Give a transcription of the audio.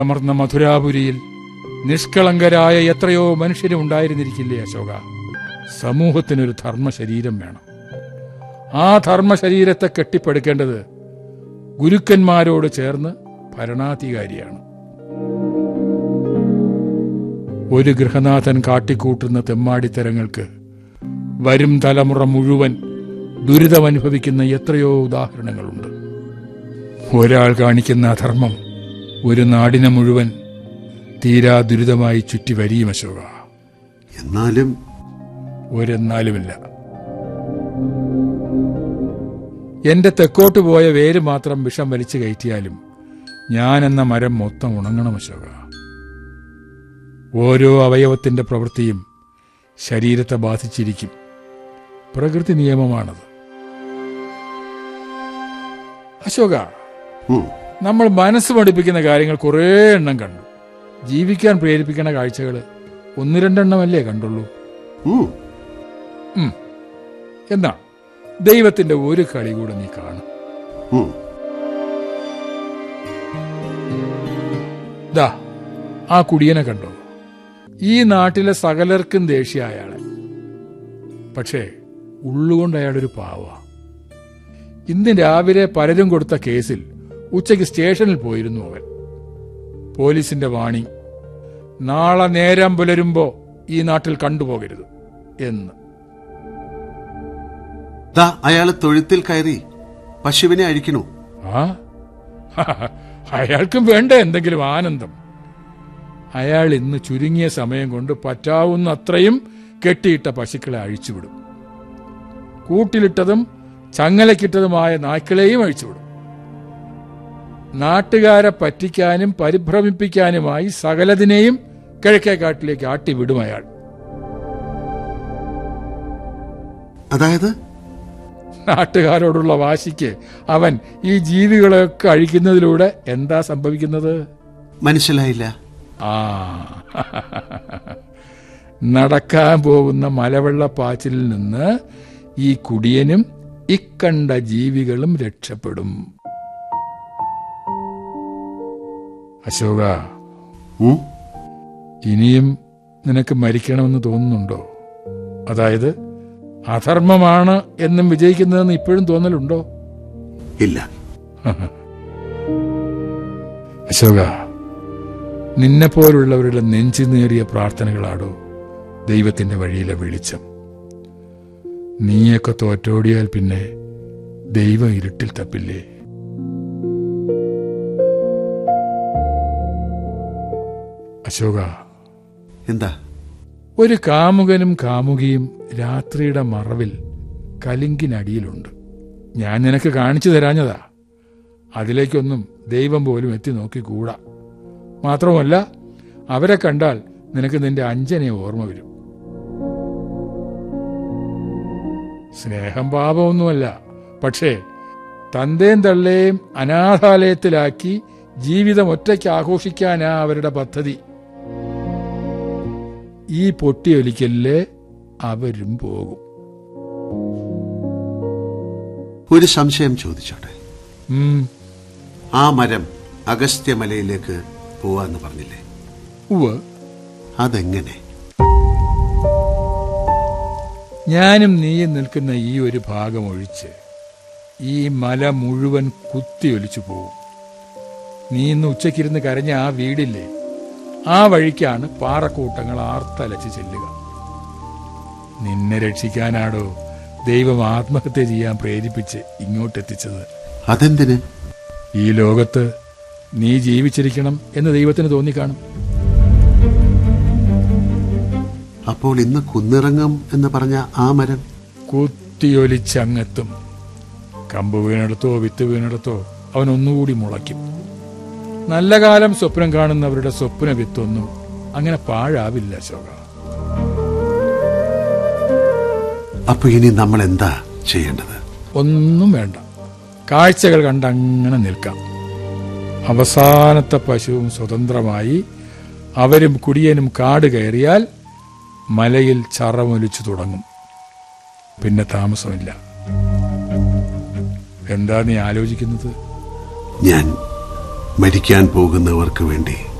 അമർന്ന മധുരാപുരിയിൽ നിഷ്കളങ്കരായ എത്രയോ മനുഷ്യരും ഉണ്ടായിരുന്നിരിക്കില്ലേ അശോക സമൂഹത്തിനൊരു ധർമ്മ ശരീരം വേണം ആ ധർമ്മ ശരീരത്തെ കെട്ടിപ്പടുക്കേണ്ടത് ഗുരുക്കന്മാരോട് ചേർന്ന് ഭരണാധികാരിയാണ് ഒരു ഗൃഹനാഥൻ കാട്ടിക്കൂട്ടുന്ന തെമ്മാടിത്തരങ്ങൾക്ക് വരും തലമുറ മുഴുവൻ ദുരിതമനുഭവിക്കുന്ന എത്രയോ ഉദാഹരണങ്ങളുണ്ട് ഒരാൾ കാണിക്കുന്ന അധർമ്മം ഒരു നാടിനെ മുഴുവൻ തീരാ ദുരിതമായി ചുറ്റി വരിയും അശോക എന്നാലും ഒരെന്നാലുമില്ല എന്റെ തെക്കോട്ട് പോയ വേര് മാത്രം വിഷം വലിച്ചു കയറ്റിയാലും ഞാൻ എന്ന മരം മൊത്തം ഉണങ്ങണം അശോക ഓരോ അവയവത്തിന്റെ പ്രവൃത്തിയും ശരീരത്തെ ബാധിച്ചിരിക്കും പ്രകൃതി നിയമമാണത് അശോക ഉം, നമ്മൾ മനസ്സ് പഠിപ്പിക്കുന്ന കാര്യങ്ങൾ കുറേ എണ്ണം കണ്ടു ജീവിക്കാൻ പ്രേരിപ്പിക്കുന്ന കാഴ്ചകൾ ഒന്ന് രണ്ടെണ്ണമല്ലേ കണ്ടുള്ളൂ ഉം. ഉം. എന്നാ ദൈവത്തിന്റെ ഒരു കളി കൂടെ നീ കാണും ഉം. ദാ ആ കുടിയനെ കണ്ടോ ഈ നാട്ടിലെ സകലർക്കും ദേഷ്യ അയാളെ പക്ഷേ ഉള്ളുകൊണ്ട് അയാളൊരു പാവ ഇന്ന് രാവിലെ പലരും കൊടുത്ത കേസിൽ ഉച്ചയ്ക്ക് സ്റ്റേഷനിൽ പോയിരുന്നു അവൻ പോലീസിന്റെ വാണി നാളെ നേരം പുലരുമ്പോ ഈ നാട്ടിൽ കണ്ടുപോകരുത് എന്ന് ദാ അയാള് തൊഴുത്തിൽ കയറി പശുവിനെ അഴിക്കണു ആ അയാൾക്കും വേണ്ട എന്തെങ്കിലും ആനന്ദം അയാൾ ഇന്ന് ചുരുങ്ങിയ സമയം കൊണ്ട് പറ്റാവുന്ന അത്രയും കെട്ടിയിട്ട പശുക്കളെ അഴിച്ചുവിടും കൂട്ടിലിട്ടതും ചങ്ങലക്കിട്ടതുമായ നായ്ക്കളെയും അഴിച്ചുവിടും നാട്ടുകാരെ പറ്റിക്കാനും പരിഭ്രമിപ്പിക്കാനുമായി സകലതിനെയും കിഴക്കേക്കാട്ടിലേക്ക് ആട്ടിവിടും അയാൾ അതായത് നാട്ടുകാരോടുള്ള വാശിക്ക് അവൻ ഈ ജീവികളെയൊക്കെ അഴിക്കുന്നതിലൂടെ എന്താ സംഭവിക്കുന്നത് മനസ്സിലായില്ല ആ നടക്കാൻ പോകുന്ന മലവെള്ളപ്പാച്ചിലിൽ നിന്ന് ഈ കുടിയനും ഇക്കണ്ട ജീവികളും രക്ഷപ്പെടും അശോക ഉം? ഇനിയും നിനക്ക് മരിക്കണമെന്ന് തോന്നുന്നുണ്ടോ അതായത് അധർമ്മമാണ് എന്നും വിജയിക്കുന്നതെന്ന് ഇപ്പോഴും തോന്നലുണ്ടോ ഇല്ല അശോക നിന്നെപ്പോലുള്ളവരുടെ നെഞ്ചു നേറിയ പ്രാർത്ഥനകളാടോ ദൈവത്തിന്റെ വഴിയിലെ വെളിച്ചം നീയൊക്കെ തോറ്റോടിയാൽ പിന്നെ ദൈവം ഇരുട്ടിൽ തപ്പില്ലേ അശോക എന്താ ഒരു കാമുകനും കാമുകിയും രാത്രിയുടെ മറവിൽ കലിങ്കിനടിയിലുണ്ട് ഞാൻ നിനക്ക് കാണിച്ചു തരാഞ്ഞതാ അതിലേക്കൊന്നും ദൈവം പോലും എത്തി നോക്കിക്കൂടാ മാത്രമല്ല അവരെ കണ്ടാൽ നിനക്ക് നിന്റെ അഞ്ജനെ ഓർമ്മ വരും സ്നേഹം പാപമൊന്നുമല്ല പക്ഷേ തന്തേം തള്ളേയും അനാഥാലയത്തിലാക്കി ജീവിതം ഒറ്റയ്ക്ക് ആഘോഷിക്കാനാ അവരുടെ പദ്ധതി ഈ പൊട്ടിയൊലിക്കലില് അവരും പോകും ഒരു സംശയം ചോദിച്ചോട്ടെ ഉം, ആ മരം അഗസ്ത്യമലയിലേക്ക് പോവാന്ന് പറഞ്ഞില്ലേ ഉവ്വ് അതെങ്ങനെ ഞാനും നീയും നിൽക്കുന്ന ഈ ഒരു ഭാഗം ഒഴിച്ച് ഈ മല മുഴുവൻ കുത്തിയൊലിച്ചു പോകും നീ ഇന്ന് ഉച്ചയ്ക്കിരുന്ന് കരഞ്ഞ ആ വീടില്ലേ ആ വഴിക്കാണ് പാറക്കൂട്ടങ്ങൾ ആർത്തലച്ച് ചെല്ലുക നിന്നെ രക്ഷിക്കാനാടോ ദൈവം ആത്മഹത്യ ചെയ്യാൻ പ്രേരിപ്പിച്ച് ഇങ്ങോട്ടെത്തിച്ചത് അതെന്തിന് ഈ ലോകത്ത് നീ ജീവിച്ചിരിക്കണം എന്ന് ദൈവത്തിന് തോന്നിക്കാണും അപ്പോൾ ഇന്ന് കുന്നിറങ്ങും എന്ന് പറഞ്ഞ ആ മരം കുത്തിയൊലിച്ചങ്ങെത്തും കമ്പ് വീണെടുത്തോ വിത്ത് വീണെടുത്തോ അവൻ ഒന്നുകൂടി മുളയ്ക്കും നല്ല കാലം സ്വപ്നം കാണുന്നവരുടെ സ്വപ്ന വിത്തൊന്നും അങ്ങനെ പാഴാവില്ല ശോക അപ്പൊ ഇനി നമ്മൾ എന്താ ചെയ്യേണ്ടത് ഒന്നും വേണ്ട കാഴ്ചകൾ കണ്ടങ്ങനെ നിൽക്കാം അവസാനത്തെ പശുവും സ്വതന്ത്രമായി അവരും കുടിയനും കാട് കയറിയാൽ മലയിൽ ചറമൊലിച്ചു തുടങ്ങും പിന്നെ താമസമില്ല എന്താ നീ ആലോചിക്കുന്നത് ഞാൻ മരിക്കാൻ പോകുന്നവർക്ക് വേണ്ടി